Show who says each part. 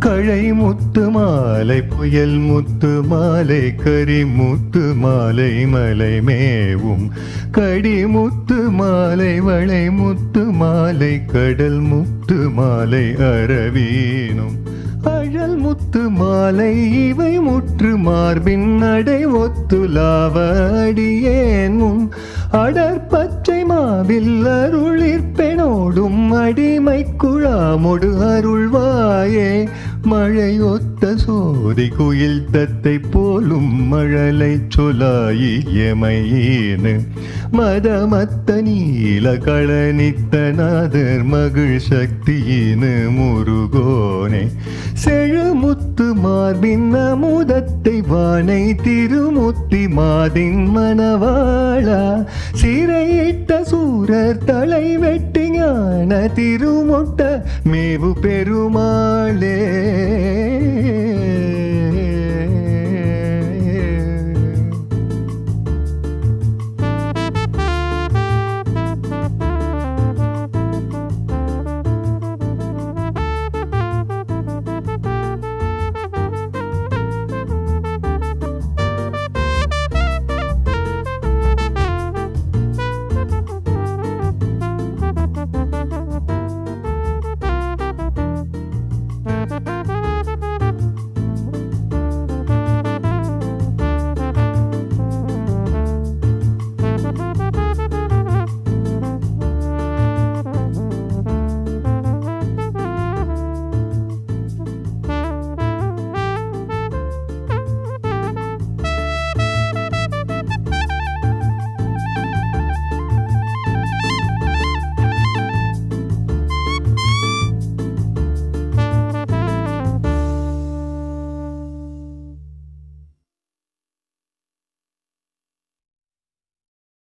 Speaker 1: கழை முத்து மாலை புயல் முத்து மாலை கரி முத்து மாலை மலை மேவும் கடி முத்து மாலை வளை முத்து மாலை கடல் முத்து மாலை அரவீனும் அழல் முத்து மாலை இவை முற்று மார்பின் நடை ஒத்துலாவ அடியேன் முன் அடர் பச்சை மாவில் அருளிற்பெனோடும் அடிமை குழாமொடு அருள்வாயே மழை ஒத்த சோதி குயில் தத்தை போலும் மழலை சொலாயி எமையேனு மதமத்த நீல களனித்த நாதர் மகிழ் சக்தியினு முருகோனே செழுமுத்து மார்பின் அமுதத்தை வானை திருமுத்தி மாதின் மணவாளா சிறையிட்ட சூரர் தலை வெட்டி ஞான திருமுட்ட மேவு பெருமாளே